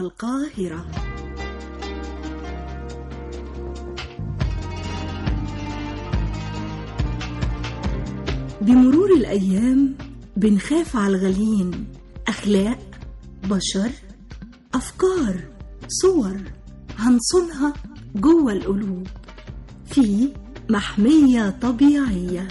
القاهرة بمرور الأيام بنخاف على الغاليين أخلاق بشر أفكار صور هنصونها جوه القلوب في محمية طبيعية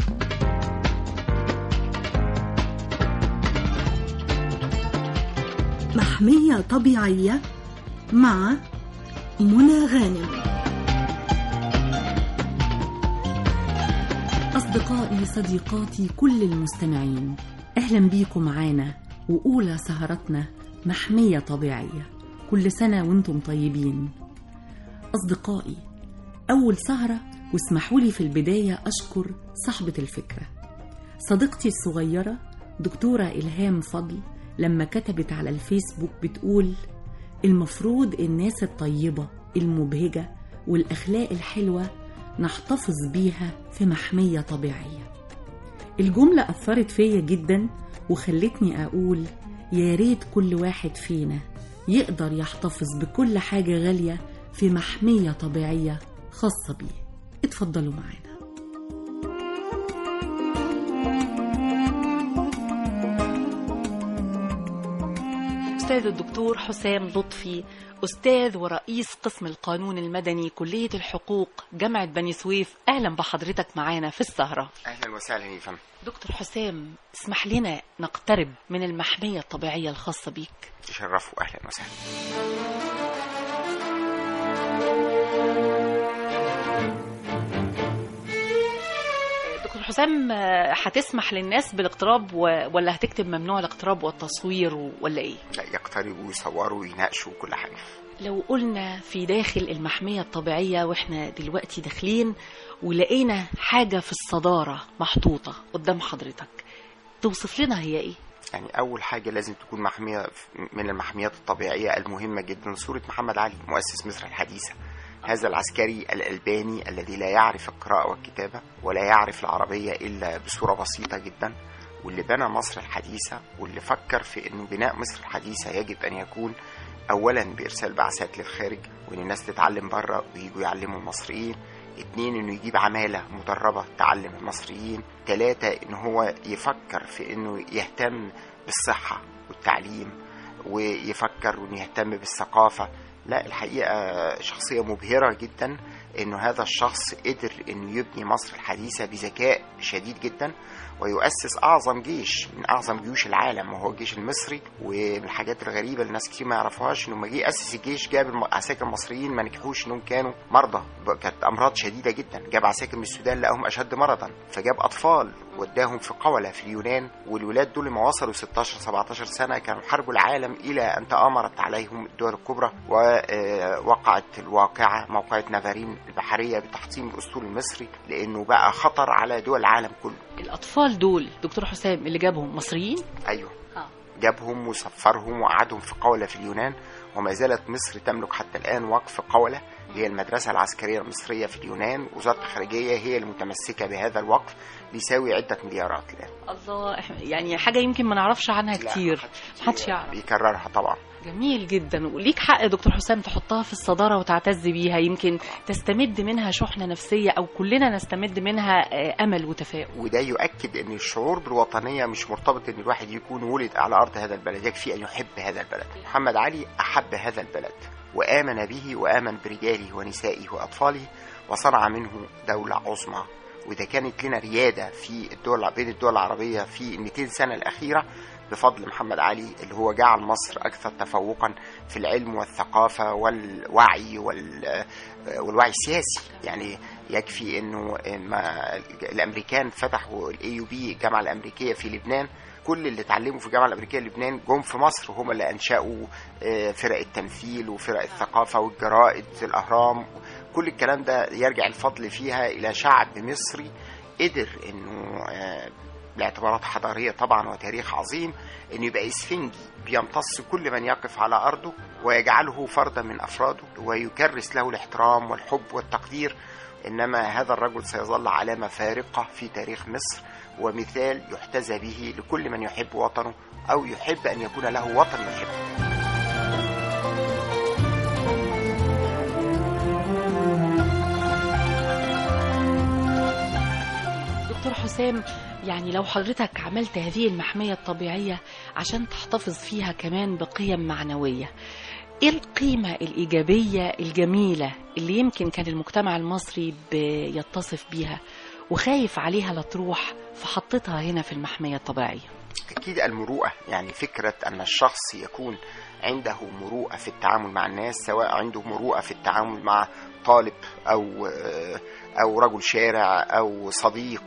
محمية طبيعية مع منى غانم أصدقائي صديقاتي كل المستمعين أهلا بيكم معانا وأولى سهرتنا محمية طبيعية كل سنة وانتم طيبين أصدقائي أول سهرة واسمحوا لي في البداية أشكر صاحبة الفكرة صديقتي الصغيرة دكتورة إلهام فضل لما كتبت على الفيسبوك بتقول المفروض الناس الطيبة المبهجة والأخلاق الحلوة نحتفظ بيها في محمية طبيعية الجملة أثرت فيا جدا وخلتني أقول يا ريت كل واحد فينا يقدر يحتفظ بكل حاجة غالية في محمية طبيعية خاصة بيه اتفضلوا معانا أستاذ الدكتور حسام لطفي أستاذ ورئيس قسم القانون المدني كلية الحقوق جامعة بني سويف أهلا بحضرتك معانا في السهرة اهلا وسهلا يا فندم دكتور حسام اسمح لنا نقترب من المحمية الطبيعية الخاصة بيك تشرفوا اهلا وسهلا دكتور حسام آه، هتسمح للناس بالاقتراب و- ولا هتكتب ممنوع الاقتراب والتصوير و- ولا ايه لا يقتربوا ويصوروا ويناقشوا كل حاجه لو قلنا في داخل المحمية الطبيعية واحنا دلوقتي داخلين ولقينا حاجة في الصدارة محطوطة قدام حضرتك توصف لنا هي ايه يعني اول حاجه لازم تكون محميه من المحميات الطبيعيه المهمه جدا صوره محمد علي مؤسس مصر الحديثه هذا العسكري الألباني الذي لا يعرف القراءة والكتابة ولا يعرف العربية إلا بصورة بسيطة جدا واللي بنى مصر الحديثة واللي فكر في أنه بناء مصر الحديثة يجب أن يكون أولا بإرسال بعثات للخارج وأن الناس تتعلم بره ويجوا يعلموا المصريين اتنين انه يجيب عمالة مدربة تعلم المصريين تلاتة ان هو يفكر في انه يهتم بالصحة والتعليم ويفكر وانه يهتم بالثقافة لا الحقيقة شخصية مبهرة جدا انه هذا الشخص قدر انه يبني مصر الحديثة بذكاء شديد جدا ويؤسس اعظم جيش من اعظم جيوش العالم وهو الجيش المصري ومن الحاجات الغريبه اللي ناس كتير ما يعرفوهاش انه لما جه ياسس الجيش جاب العساكر المصريين ما نجحوش انهم كانوا مرضى كانت امراض شديده جدا جاب عساكر من السودان لقاهم اشد مرضا فجاب اطفال وداهم في قولة في اليونان والولاد دول لما وصلوا 16 17 سنة كانوا حاربوا العالم إلى أن تآمرت عليهم الدول الكبرى ووقعت الواقعة موقعة نافارين البحرية بتحطيم الأسطول المصري لأنه بقى خطر على دول العالم كله الأطفال دول دكتور حسام اللي جابهم مصريين أيوه آه. جابهم وسفرهم وقعدهم في قولة في اليونان وما زالت مصر تملك حتى الآن وقف قولة هي المدرسة العسكرية المصرية في اليونان وزارة الخارجية هي المتمسكة بهذا الوقف بيساوي عدة مليارات الآن الله إح- يعني حاجة يمكن ما نعرفش عنها لا، كتير محدش محدش يعرف بيكررها طبعا جميل جدا وليك حق يا دكتور حسام تحطها في الصدارة وتعتز بيها يمكن تستمد منها شحنة نفسية أو كلنا نستمد منها آه، أمل وتفاؤل وده يؤكد ان الشعور بالوطنية مش مرتبط ان الواحد يكون ولد على ارض هذا البلد يكفي ان يحب هذا البلد محمد علي احب هذا البلد وامن به وامن برجاله ونسائه واطفاله وصنع منه دولة عظمى وده كانت لنا ريادة في الدول بين الدول العربية في ال 200 سنة الأخيرة بفضل محمد علي اللي هو جعل مصر أكثر تفوقا في العلم والثقافة والوعي وال والوعي السياسي يعني يكفي انه ما الامريكان فتحوا الاي يو بي الجامعه الامريكيه في لبنان كل اللي اتعلموا في الجامعه الامريكيه لبنان جم في مصر وهم اللي انشاوا آه، فرق التمثيل وفرق الثقافه والجرائد الاهرام كل الكلام ده يرجع الفضل فيها الى شعب مصري قدر انه آه، باعتبارات حضاريه طبعا وتاريخ عظيم انه يبقى اسفنجي بيمتص كل من يقف على ارضه ويجعله فردا من افراده ويكرس له الاحترام والحب والتقدير انما هذا الرجل سيظل علامه فارقه في تاريخ مصر ومثال يحتذى به لكل من يحب وطنه او يحب ان يكون له وطن يحبه حسام يعني لو حضرتك عملت هذه المحمية الطبيعية عشان تحتفظ فيها كمان بقيم معنوية ايه القيمة الإيجابية الجميلة اللي يمكن كان المجتمع المصري بيتصف بيها وخايف عليها لا تروح فحطتها هنا في المحمية الطبيعية أكيد المروءة يعني فكرة أن الشخص يكون عنده مروءة في التعامل مع الناس سواء عنده مروءة في التعامل مع طالب أو أو رجل شارع أو صديق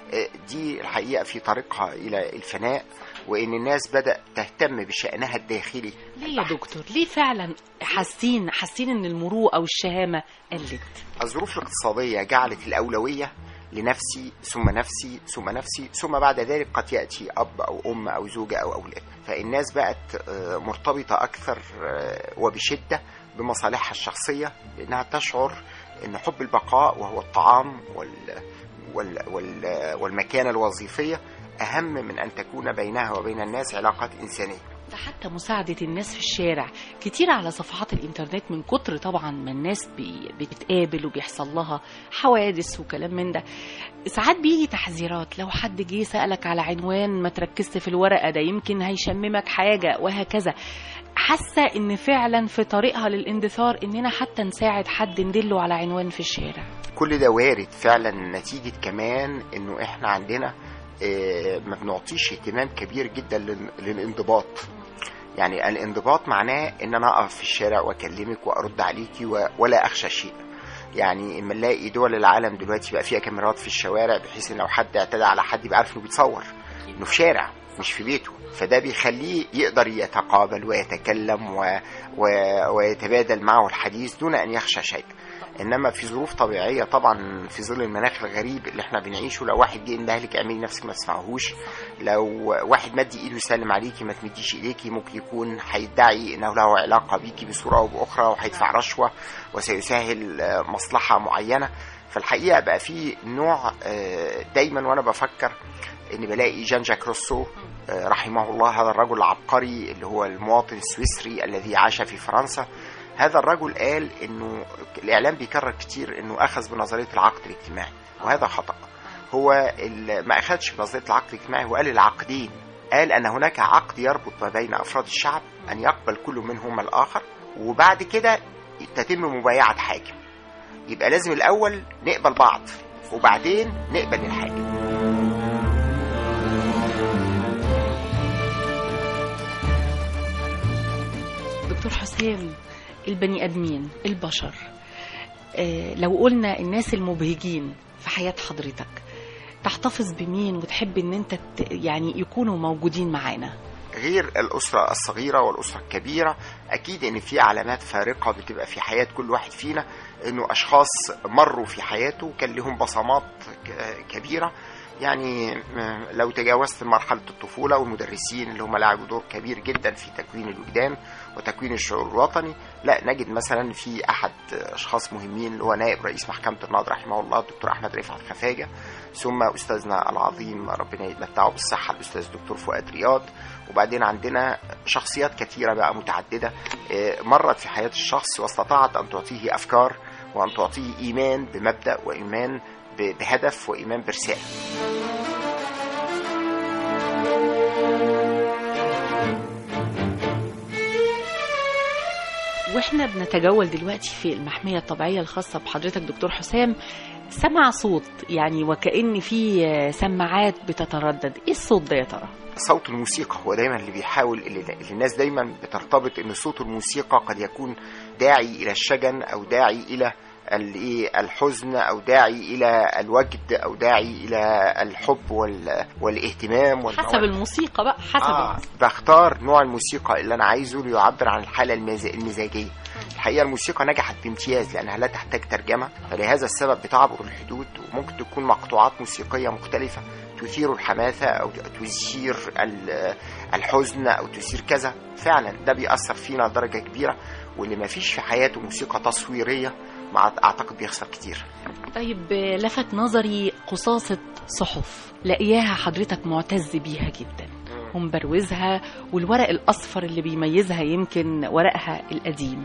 دي الحقيقة في طريقها إلى الفناء وإن الناس بدأ تهتم بشأنها الداخلي ليه يا دكتور ليه فعلا حاسين حاسين ان المروءة والشهامة قلت الظروف الاقتصادية جعلت الأولوية لنفسي ثم نفسي ثم نفسي ثم بعد ذلك قد يأتي أب أو أم أو زوجة أو أولاد فالناس بقت مرتبطة أكثر وبشدة بمصالحها الشخصية لأنها تشعر أن حب البقاء وهو الطعام وال وال وال والمكانة الوظيفية أهم من أن تكون بينها وبين الناس علاقات إنسانية ده حتى مساعدة الناس في الشارع كتير على صفحات الإنترنت من كتر طبعا ما الناس بي بتتقابل وبيحصل لها حوادث وكلام من ده ساعات بيجي تحذيرات لو حد جه سألك على عنوان ما تركزت في الورقة ده يمكن هيشممك حاجة وهكذا حاسة إن فعلا في طريقها للاندثار إننا حتى نساعد حد ندله على عنوان في الشارع كل ده وارد فعلا نتيجة كمان إنه إحنا عندنا ما بنعطيش اهتمام كبير جدا للانضباط يعني الانضباط معناه ان انا اقف في الشارع واكلمك وارد عليكي ولا اخشى شيء يعني اما نلاقي دول العالم دلوقتي بقى فيها كاميرات في الشوارع بحيث ان لو حد اعتدى على حد يبقى عارف انه بيتصور انه في شارع مش في بيته فده بيخليه يقدر يتقابل ويتكلم و... و... ويتبادل معه الحديث دون ان يخشى شيء انما في ظروف طبيعيه طبعا في ظل المناخ الغريب اللي احنا بنعيشه لو واحد جه اندهلك اعملي نفسك ما تسمعهوش لو واحد مد ايده يسلم عليكي ما تمديش ايديكي ممكن يكون هيدعي انه له علاقه بيكي بصوره او باخرى وهيدفع رشوه وسيسهل مصلحه معينه فالحقيقه بقى في نوع دايما وانا بفكر ان بلاقي جان جاك روسو رحمه الله هذا الرجل العبقري اللي هو المواطن السويسري الذي عاش في فرنسا هذا الرجل قال انه الاعلام بيكرر كتير انه اخذ بنظريه العقد الاجتماعي وهذا خطا هو ما اخذش بنظريه العقد الاجتماعي هو قال العقدين قال ان هناك عقد يربط ما بين افراد الشعب ان يقبل كل منهم الاخر وبعد كده تتم مبايعه حاكم يبقى لازم الاول نقبل بعض وبعدين نقبل الحاكم دكتور حسام البني ادمين البشر آه لو قلنا الناس المبهجين في حياه حضرتك تحتفظ بمين وتحب ان انت يعني يكونوا موجودين معانا غير الأسرة الصغيرة والأسرة الكبيرة أكيد إن في علامات فارقة بتبقى في حياة كل واحد فينا إنه أشخاص مروا في حياته كان لهم بصمات كبيرة يعني لو تجاوزت مرحلة الطفولة والمدرسين اللي هم لعبوا دور كبير جدا في تكوين الوجدان وتكوين الشعور الوطني لا نجد مثلا في أحد أشخاص مهمين اللي هو نائب رئيس محكمة النهضة رحمه الله الدكتور أحمد رفعت خفاجة ثم أستاذنا العظيم ربنا يمتعه بالصحة الأستاذ الدكتور فؤاد رياض وبعدين عندنا شخصيات كثيرة بقى متعددة مرت في حياة الشخص واستطاعت أن تعطيه أفكار وأن تعطيه إيمان بمبدأ وإيمان بهدف وإيمان برسالة واحنا بنتجول دلوقتي في المحمية الطبيعية الخاصة بحضرتك دكتور حسام سمع صوت يعني وكأن في سماعات بتتردد ايه الصوت ده يا ترى صوت الموسيقى هو دايما اللي بيحاول اللي الناس دايما بترتبط ان صوت الموسيقى قد يكون داعي الى الشجن او داعي الى الحزن او داعي الى الوجد او داعي الى الحب والاهتمام حسب الموسيقى بقى حسب آه بختار نوع الموسيقى اللي انا عايزه ليعبر عن الحاله المزاجيه الحقيقه الموسيقى نجحت بامتياز لانها لا تحتاج ترجمه فلهذا السبب بتعبر الحدود وممكن تكون مقطوعات موسيقيه مختلفه تثير الحماسه او تثير الحزن او تثير كذا فعلا ده بيأثر فينا لدرجه كبيره واللي ما فيش في حياته موسيقى تصويريه مع اعتقد بيخسر كتير طيب لفت نظري قصاصة صحف لاقياها حضرتك معتز بيها جدا ومبروزها والورق الأصفر اللي بيميزها يمكن ورقها القديم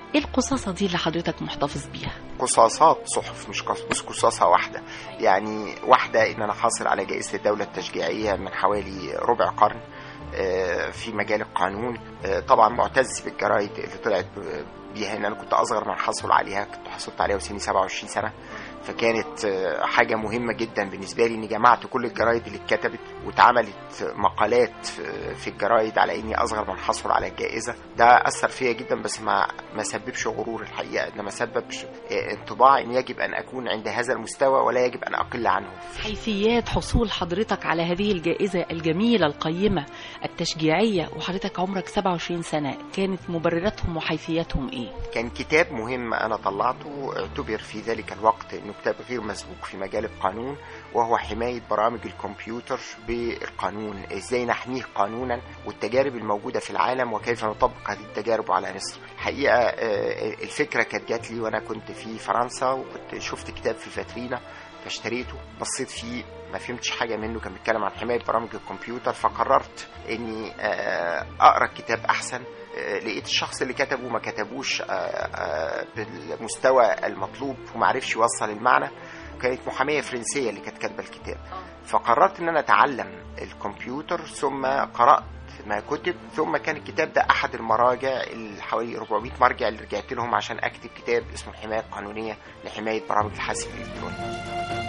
ايه القصاصة دي اللي حضرتك محتفظ بيها قصاصات صحف مش قص- مش قصاصة واحدة يعني واحدة إن أنا حاصل على جائزة الدولة التشجيعية من حوالي ربع قرن آه، في مجال القانون آه، طبعا معتز بالجرايد اللي طلعت ب- بيها ان انا كنت اصغر من حصل عليها كنت حصلت عليها وسني 27 سنه فكانت آه، حاجه مهمه جدا بالنسبه لي اني جمعت كل الجرايد اللي اتكتبت واتعملت مقالات في- في الجرايد على اني اصغر من حصل على الجائزه ده اثر فيا جدا بس ما ما سببش غرور الحقيقه انما سبب ش- آه، انطباع ان يجب ان اكون عند هذا المستوى ولا يجب ان اقل عنه حيثيات حصول حضرتك على هذه الجائزة الجميلة القيمة التشجيعية وحضرتك عمرك 27 سنة كانت مبرراتهم وحيثياتهم ايه؟ كان كتاب مهم انا طلعته اعتبر في ذلك الوقت انه كتاب غير مسبوق في مجال القانون وهو حمايه برامج الكمبيوتر بالقانون ازاي نحميه قانونا والتجارب الموجوده في العالم وكيف نطبق هذه التجارب على مصر الحقيقه آه، الفكره كانت جات لي وانا كنت في فرنسا وكنت شفت كتاب في فاترينا فاشتريته بصيت فيه ما فهمتش حاجه منه كان بيتكلم عن حمايه برامج الكمبيوتر فقررت اني آه، اقرا الكتاب احسن آه، لقيت الشخص اللي كتبه ما كتبوش آه، آه، بالمستوى المطلوب وما عرفش يوصل المعنى كانت محامية فرنسية اللي كانت كاتبة الكتاب فقررت ان انا اتعلم الكمبيوتر ثم قرأت ما كتب ثم كان الكتاب ده احد المراجع اللي حوالي 400 مرجع اللي رجعت لهم عشان اكتب كتاب اسمه الحماية القانونية لحماية برامج الحاسب الالكتروني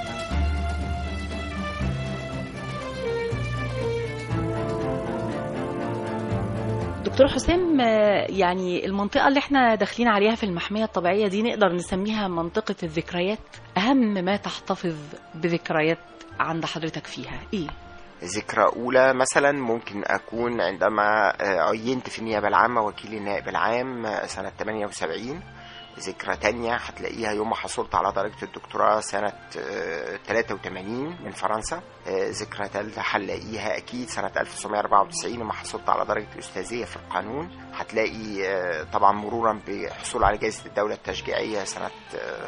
دكتور حسام آه، يعني المنطقة اللي احنا داخلين عليها في المحمية الطبيعية دي نقدر نسميها منطقة الذكريات أهم ما تحتفظ بذكريات عند حضرتك فيها ايه؟ ذكرى أولى مثلا ممكن أكون عندما آه، عينت في النيابة العامة وكيل النائب العام آه، سنة 78 ذكرى تانية هتلاقيها يوم ما حصلت على درجة الدكتوراه سنة آه، 83 من فرنسا آه، ذكرى تالتة هنلاقيها أكيد سنة 1994 لما حصلت على درجة الأستاذية في القانون هتلاقي آه، طبعا مرورا بحصول على جائزة الدولة التشجيعية سنة آه،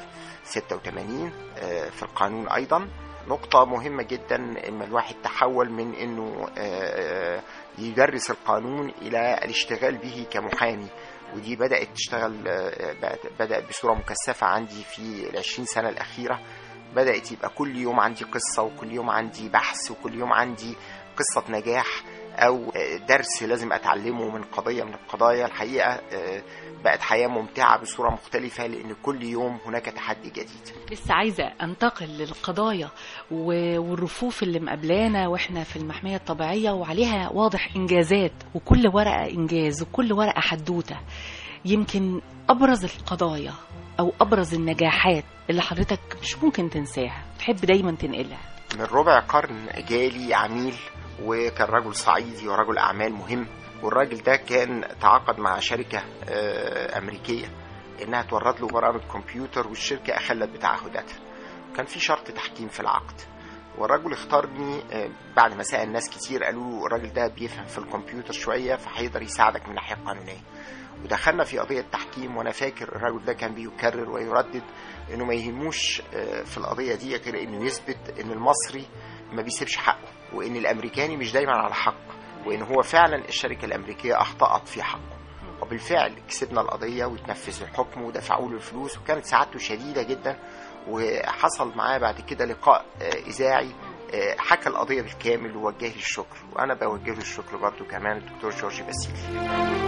86 آه، في القانون أيضا نقطة مهمة جدا إن الواحد تحول من إنه آه، يدرس القانون إلى الاشتغال به كمحامي ودي بدأت تشتغل آه، بدأت- بدأت بصورة مكثفة عندي في العشرين سنة الأخيرة بدأت يبقى كل يوم عندي قصة وكل يوم عندي بحث وكل يوم عندي قصة نجاح أو آه، درس لازم أتعلمه من قضية من القضايا الحقيقة آه، بقت حياة ممتعة بصورة مختلفة لأن كل يوم هناك تحدي جديد لسه عايزة أنتقل للقضايا و- والرفوف اللي مقابلانا وإحنا في المحمية الطبيعية وعليها واضح إنجازات وكل ورقة إنجاز وكل ورقة حدوتة يمكن أبرز القضايا أو أبرز النجاحات اللي حضرتك مش ممكن تنساها تحب دايما تنقلها من ربع قرن جالي عميل وكان رجل صعيدي ورجل أعمال مهم والراجل ده كان تعاقد مع شركة آه، أمريكية إنها تورد له برامج كمبيوتر والشركة أخلت بتعهداتها كان في شرط تحكيم في العقد والرجل اختارني آه، بعد ما سأل ناس كتير قالوا له الراجل ده بيفهم في الكمبيوتر شوية فهيقدر يساعدك من الناحية القانونية ودخلنا في قضية تحكيم وأنا فاكر الراجل ده كان بيكرر ويردد إنه ما يهموش آه، في القضية دي غير إنه يثبت إن المصري ما بيسيبش حقه وإن الأمريكاني مش دايما على حق وإن هو فعلا الشركة الأمريكية أخطأت في حقه وبالفعل كسبنا القضية وتنفذ الحكم ودفعوا له الفلوس وكانت سعادته شديدة جدا وحصل معاه بعد كده لقاء آه، إذاعي آه، حكى القضية بالكامل ووجه لي الشكر وأنا بوجه له الشكر برضو كمان الدكتور جورج باسيل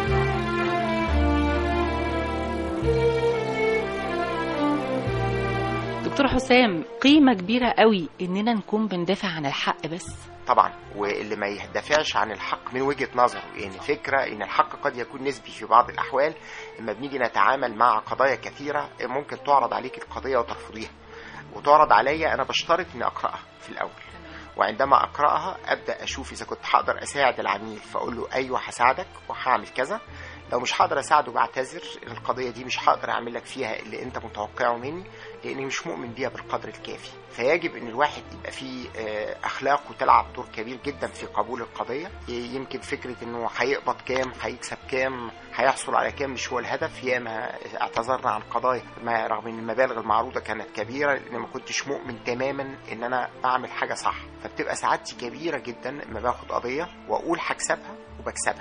دكتور حسام قيمة كبيرة قوي إننا نكون بندافع عن الحق بس طبعا واللي ما يدافعش عن الحق من وجهة نظره يعني فكرة ان الحق قد يكون نسبي في بعض الاحوال لما بنيجي نتعامل مع قضايا كثيرة ممكن تعرض عليك القضية وترفضيها وتعرض عليا انا بشترط اني اقراها في الاول وعندما اقراها ابدا اشوف اذا كنت هقدر اساعد العميل فاقول له ايوه هساعدك وهعمل كذا لو مش هقدر اساعده بعتذر ان القضيه دي مش هقدر اعمل لك فيها اللي انت متوقعه مني لاني مش مؤمن بيها بالقدر الكافي فيجب ان الواحد يبقى فيه آه، اخلاق وتلعب دور كبير جدا في قبول القضيه ي- يمكن فكره انه هيقبض كام هيكسب كام هيحصل على كام مش هو الهدف ياما اعتذرنا عن قضايا ما رغم ان المبالغ المعروضه كانت كبيره لان ما كنتش مؤمن تماما ان انا بعمل حاجه صح فبتبقى سعادتي كبيره جدا لما باخد قضيه واقول هكسبها وبكسبها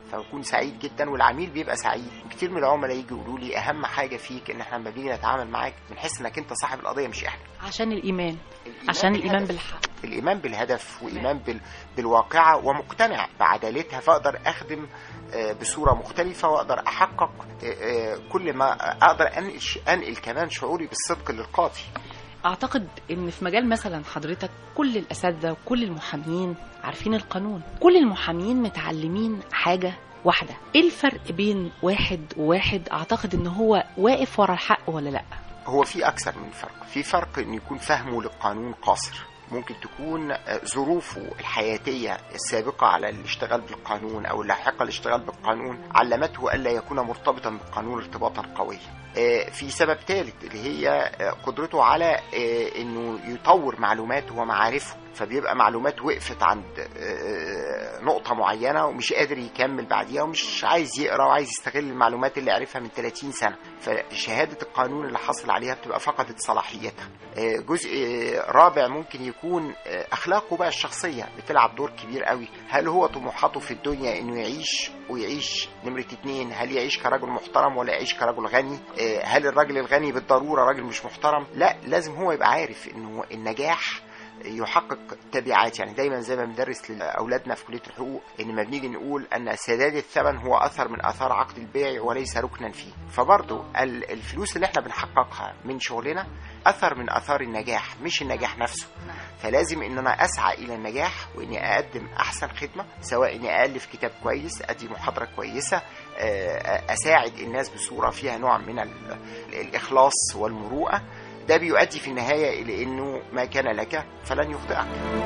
فبكون سعيد جدا والعميل بيبقى سعيد كتير من العملاء يجي يقولوا لي اهم حاجه فيك ان احنا لما بنيجي نتعامل معاك بنحس انك انت صاحب القضيه مش احنا عشان الايمان الإيمان عشان الايمان بالهدف. بالحق الايمان بالهدف وايمان بال... بالواقعه ومقتنع بعدالتها فاقدر اخدم آه، بصوره مختلفه واقدر احقق آه، آه، كل ما اقدر انقل انقل كمان شعوري بالصدق للقاضي اعتقد ان في مجال مثلا حضرتك كل الاساتذه وكل المحامين عارفين القانون كل المحامين متعلمين حاجه واحده ايه الفرق بين واحد وواحد اعتقد ان هو واقف ورا الحق ولا لا هو في اكثر من فرق في فرق ان يكون فهمه للقانون قاصر ممكن تكون آه، ظروفه الحياتية السابقة على الاشتغال بالقانون أو اللاحقة الاشتغال بالقانون علمته ألا يكون مرتبطا بالقانون ارتباطا قويا آه، في سبب ثالث اللي هي آه، قدرته على آه، انه يطور معلوماته ومعارفه فبيبقى معلومات وقفت عند آه، نقطة معينة ومش قادر يكمل بعديها ومش عايز يقرا وعايز يستغل المعلومات اللي عرفها من 30 سنة فشهادة القانون اللي حصل عليها بتبقى فقدت صلاحيتها آه، جزء آه، رابع ممكن يكون آه، أخلاقه بقى الشخصية بتلعب دور كبير قوي هل هو طموحاته في الدنيا إنه يعيش ويعيش نمرة اتنين هل يعيش كرجل محترم ولا يعيش كرجل غني آه، هل الراجل الغني بالضرورة راجل مش محترم لا لازم هو يبقى عارف إنه النجاح يحقق تبعات يعني دايما زي ما بندرس لاولادنا في كليه الحقوق ان ما بنيجي نقول ان سداد الثمن هو اثر من اثار عقد البيع وليس ركنا فيه فبرضه ال- الفلوس اللي احنا بنحققها من شغلنا اثر من اثار النجاح مش النجاح نفسه فلازم ان انا اسعى الى النجاح واني اقدم احسن خدمه سواء اني الف كتاب كويس ادي محاضره كويسه آه، اساعد الناس بصوره فيها نوع من ال- الاخلاص والمروءه ده بيؤدي في النهايه الى انه ما كان لك فلن يخطئك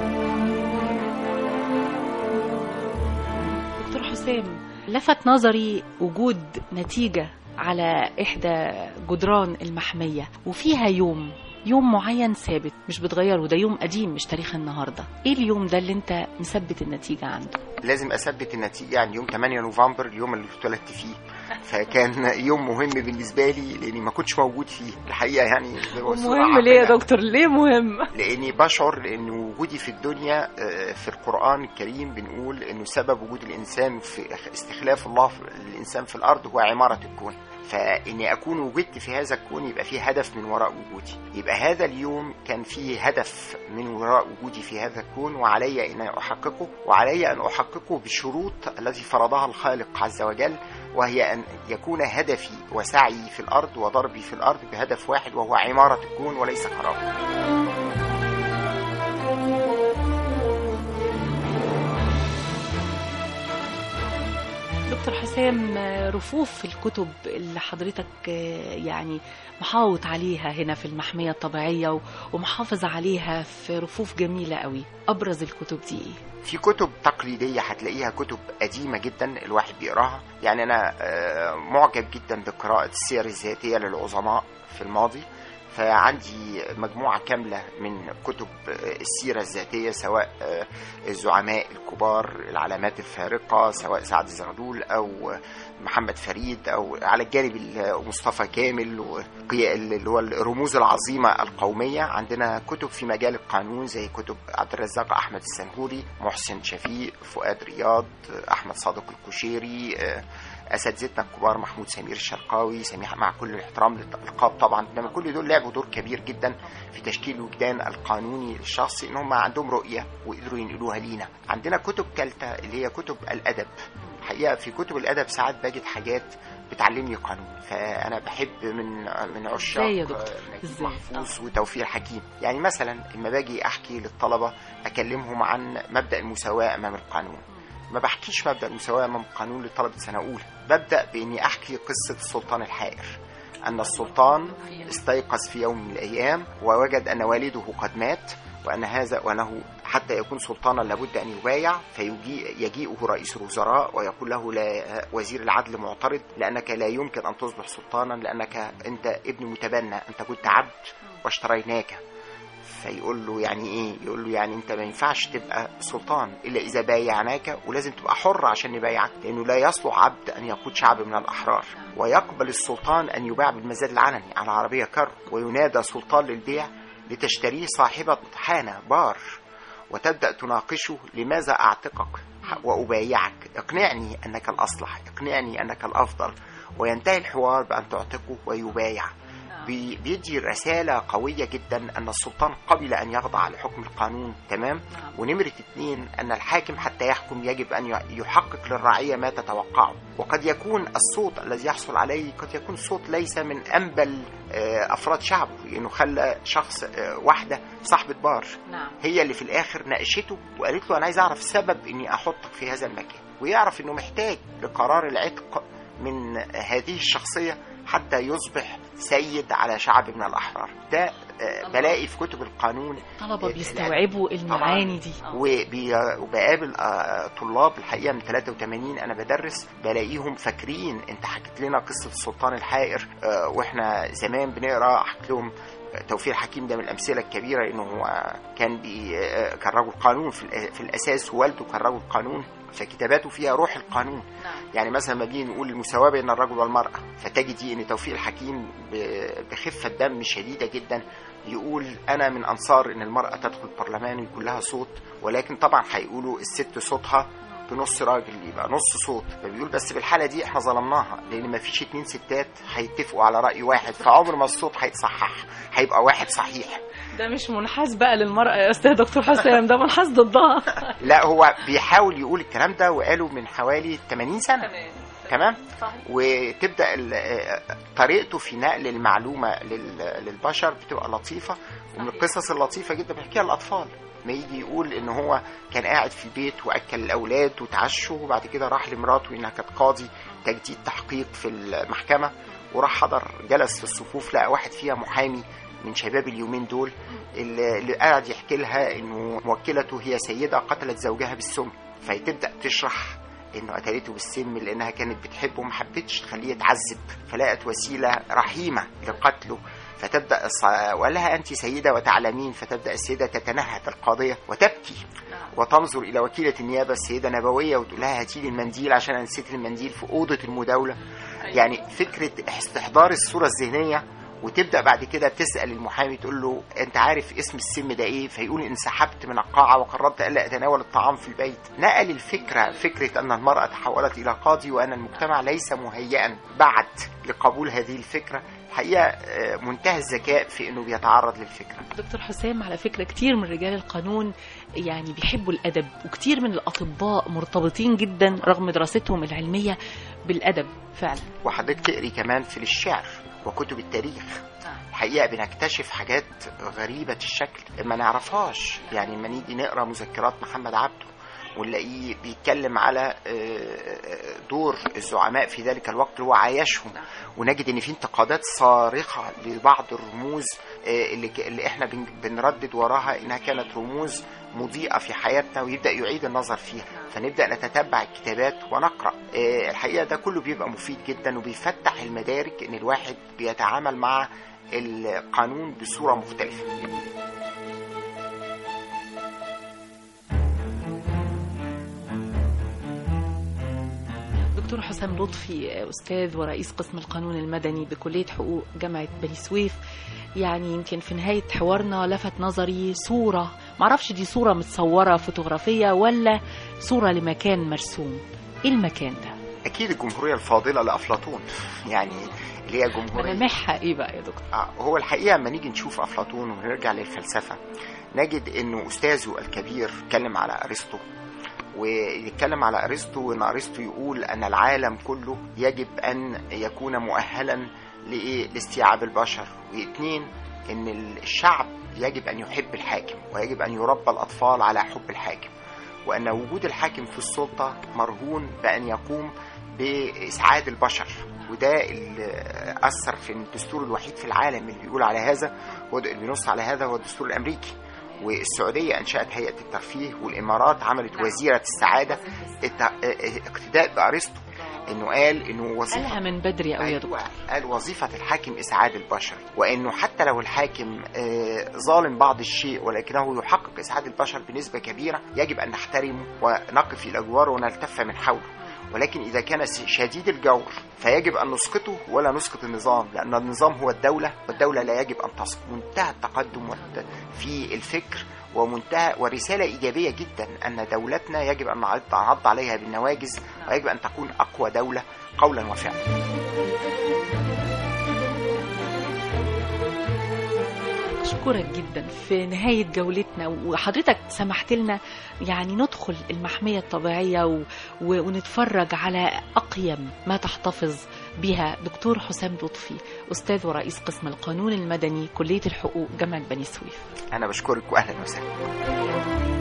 دكتور حسام لفت نظري وجود نتيجة على إحدى جدران المحمية وفيها يوم يوم معين ثابت مش بتغيره ده يوم قديم مش تاريخ النهاردة ايه اليوم ده اللي انت مثبت النتيجة عنده لازم اثبت النتيجه يعني يوم 8 نوفمبر اليوم اللي اتولدت فيه فكان يوم مهم بالنسبه لي لاني ما كنتش موجود فيه الحقيقه يعني بصورة مهم ليه يا عاقلة. دكتور ليه مهم لاني بشعر ان وجودي في الدنيا آه، في القران الكريم بنقول انه سبب وجود الانسان في استخلاف الله في- الانسان في الارض هو عماره الكون فاني اكون وجدت في هذا الكون يبقى فيه هدف من وراء وجودي يبقى هذا اليوم كان فيه هدف من وراء وجودي في هذا الكون وعلي ان احققه وعلي ان احققه بالشروط التي فرضها الخالق عز وجل وهي ان يكون هدفي وسعي في الارض وضربي في الارض بهدف واحد وهو عماره الكون وليس خرابه دكتور حسام رفوف الكتب اللي حضرتك يعني محاوط عليها هنا في المحمية الطبيعية و- ومحافظ عليها في رفوف جميلة قوي أبرز الكتب دي إيه؟ في كتب تقليدية هتلاقيها كتب قديمة جدا الواحد بيقراها يعني أنا آه، معجب جدا بقراءة السير الذاتية للعظماء في الماضي فعندي مجموعة كاملة من كتب آه، السيرة الذاتية سواء آه، الزعماء الكبار العلامات الفارقة سواء سعد زغلول أو محمد فريد أو على الجانب ال- مصطفى كامل وقيا- اللي هو الرموز العظيمة القومية عندنا كتب في مجال القانون زي كتب عبد الرزاق أحمد السنهوري محسن شفيق فؤاد رياض أحمد صادق الكشيري آه، اساتذتنا الكبار محمود سمير الشرقاوي سميح مع كل الاحترام للالقاب طبعا انما كل دول لعبوا دور كبير جدا في تشكيل الوجدان القانوني للشخص ان هم عندهم رؤيه وقدروا ينقلوها لينا عندنا كتب ثالثه اللي هي كتب الادب الحقيقه في كتب الادب ساعات بجد حاجات بتعلمني قانون فانا بحب من من عشاق إزاي يا دكتور؟ آه، نجيب إزاي؟ محفوظ وتوفيق حكيم يعني مثلا لما باجي احكي للطلبه اكلمهم عن مبدا المساواه امام القانون ما بحكيش مبدا المساواه امام القانون لطلبه سنه اولى ببدا باني احكي قصه السلطان الحائر ان السلطان استيقظ في يوم من الايام ووجد ان والده قد مات وان هذا وانه حتى يكون سلطانا لابد ان يبايع فيجيئه رئيس الوزراء ويقول له لا وزير العدل معترض لانك لا يمكن ان تصبح سلطانا لانك انت ابن متبنى انت كنت عبد واشتريناك فيقول له يعني ايه يقول له يعني انت ما ينفعش تبقى سلطان الا اذا بايعناك ولازم تبقى حر عشان نبايعك لانه لا يصلح عبد ان يقود شعب من الاحرار ويقبل السلطان ان يباع بالمزاد العلني على عربيه كر وينادى سلطان للبيع لتشتريه صاحبه حانه بار وتبدا تناقشه لماذا اعتقك وأبايعك اقنعني أنك الأصلح اقنعني أنك الأفضل وينتهي الحوار بأن تعتقه ويبايع بي- بيدي رسالة قوية جدا أن السلطان قبل أن يخضع لحكم القانون تمام ونمرة اتنين أن الحاكم حتى يحكم يجب أن ي- يحقق للرعية ما تتوقعه وقد يكون الصوت الذي يحصل عليه قد يكون صوت ليس من أنبل آه، أفراد شعبه لأنه خلى شخص آه، واحدة صاحبة بار نعم هي اللي في الاخر ناقشته وقالت له انا عايز اعرف سبب اني احطك في هذا المكان ويعرف انه محتاج لقرار العتق من هذه الشخصيه حتى يصبح سيد على شعب من الاحرار ده آه، بلاقي في كتب القانون الطلبة ال- بيستوعبوا المعاني دي وبي- وبقابل آه، طلاب الحقيقه من 83 انا بدرس بلاقيهم فاكرين انت حكيت لنا قصه السلطان الحائر آه، واحنا زمان بنقرا حكيت لهم توفيق الحكيم ده من الامثله الكبيره انه هو كان بي آه، كان رجل قانون في الأ- في الاساس ووالده كان رجل قانون فكتاباته فيها روح القانون يعني مثلا لما بنيجي نقول المساواه بين الرجل والمراه فتجدي ان توفيق الحكيم ب- بخفه دم شديده جدا يقول انا من انصار ان المراه تدخل البرلمان ويكون لها صوت ولكن طبعا هيقولوا الست صوتها بنص راجل يبقى نص صوت فبيقول بس في الحاله دي احنا ظلمناها لان ما فيش اتنين ستات هيتفقوا على راي واحد فعمر ما الصوت هيتصحح هيبقى واحد صحيح ده مش منحاز بقى للمرأة يا أستاذ دكتور حسام ده منحاز ضدها لا هو بيحاول يقول الكلام ده وقاله من حوالي 80 سنه تمام وتبدا ال- آه، طريقته في نقل المعلومه لل- للبشر بتبقى لطيفه ومن القصص اللطيفه جدا بيحكيها الاطفال ما يجي يقول ان هو كان قاعد في البيت واكل الاولاد وتعشوا وبعد كده راح لمراته انها كانت قاضي تجديد تحقيق في المحكمه وراح حضر جلس في الصفوف لقى واحد فيها محامي من شباب اليومين دول اللي اللي قاعد يحكي لها انه موكلته هي سيده قتلت زوجها بالسم فهتبدا تشرح انه قتلته بالسم لانها كانت بتحبه وما حبتش تخليه يتعذب فلقت وسيله رحيمه لقتله فتبدا الص- وقال لها انت سيده وتعلمين فتبدا السيده تتنهد القاضيه وتبكي وتنظر الى وكيله النيابه السيده نبويه وتقول لها هاتي لي المنديل عشان انا نسيت المنديل في اوضه المداوله يعني فكره استحضار الصوره الذهنيه وتبدا بعد كده تسال المحامي تقول له انت عارف اسم السم ده ايه فيقول انسحبت من القاعه وقررت الا اتناول الطعام في البيت نقل الفكره فكره ان المراه تحولت الى قاضي وان المجتمع ليس مهيئا بعد لقبول هذه الفكره الحقيقه آه، منتهى الذكاء في انه بيتعرض للفكره دكتور حسام على فكرة كتير من رجال القانون يعني بيحبوا الأدب وكتير من الأطباء مرتبطين جدا رغم دراستهم العلمية بالأدب فعلا وحضرتك تقري كمان في الشعر وكتب التاريخ الحقيقه بنكتشف حاجات غريبه الشكل ما نعرفهاش يعني لما نيجي نقرا مذكرات محمد عبده ونلاقيه بيتكلم على آه، دور الزعماء في ذلك الوقت اللي هو عايشهم ونجد ان في انتقادات صارخه لبعض الرموز آه، اللي ك- اللي احنا بن- بنردد وراها انها كانت رموز مضيئه في حياتنا ويبدا يعيد النظر فيها فنبدا نتتبع الكتابات ونقرا آه، الحقيقه ده كله بيبقى مفيد جدا وبيفتح المدارك ان الواحد بيتعامل مع القانون بصوره مختلفه دكتور حسام لطفي أستاذ ورئيس قسم القانون المدني بكلية حقوق جامعة بني سويف يعني يمكن في نهاية حوارنا لفت نظري صورة معرفش دي صورة متصورة فوتوغرافية ولا صورة لمكان مرسوم ايه المكان ده؟ اكيد الجمهوريه الفاضله لافلاطون يعني اللي هي جمهوريه ملامحها ايه بقى يا دكتور؟ آه، هو الحقيقه لما نيجي نشوف افلاطون ونرجع للفلسفه نجد انه استاذه الكبير اتكلم على ارسطو ويتكلم على ارسطو وان ارسطو يقول ان العالم كله يجب ان يكون مؤهلا لايه لاستيعاب البشر واثنين ان الشعب يجب ان يحب الحاكم ويجب ان يربى الاطفال على حب الحاكم وان وجود الحاكم في السلطه مرهون بان يقوم باسعاد البشر وده اللي اثر في الدستور الوحيد في العالم اللي بيقول على هذا هو اللي بينص على هذا هو الدستور الامريكي والسعوديه انشات هيئه الترفيه والامارات عملت وزيره السعاده الت- اقتداء بارسطو انه قال انه وظيفه قالها من بدري قوي يا دكتور أيوة قال وظيفة الحاكم إسعاد البشر وإنه حتى لو الحاكم آه، ظالم بعض الشيء ولكنه يحقق إسعاد البشر بنسبة كبيرة يجب أن نحترمه ونقف إلى جواره ونلتف من حوله ولكن إذا كان شديد الجور فيجب أن نسقطه ولا نسقط النظام لأن النظام هو الدولة والدولة لا يجب أن تسقط منتهى التقدم والت- في الفكر ومنتهى ورسالة إيجابية جدا أن دولتنا يجب أن نعض نعض عليها بالنواجز ويجب أن تكون أقوى دولة قولا وفعلا أشكرك جدا في نهاية جولتنا وحضرتك سمحت لنا يعني ندخل المحمية الطبيعية و... و... ونتفرج على أقيم ما تحتفظ بها دكتور حسام لطفي أستاذ ورئيس قسم القانون المدني كلية الحقوق جامعة بني سويف أنا بشكرك وأهلا وسهلا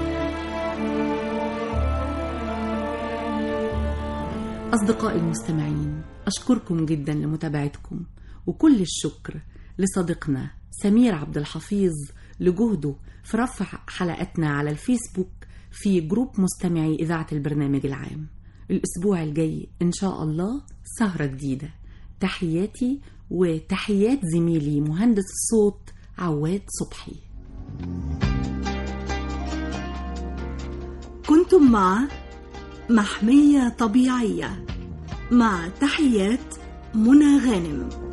أصدقائي المستمعين أشكركم جدا لمتابعتكم وكل الشكر لصديقنا سمير عبد الحفيظ لجهده في رفع حلقتنا على الفيسبوك في جروب مستمعي إذاعة البرنامج العام الأسبوع الجاي إن شاء الله سهرة جديدة تحياتي وتحيات زميلي مهندس الصوت عواد صبحي كنتم مع محمية طبيعية مع تحيات منى غانم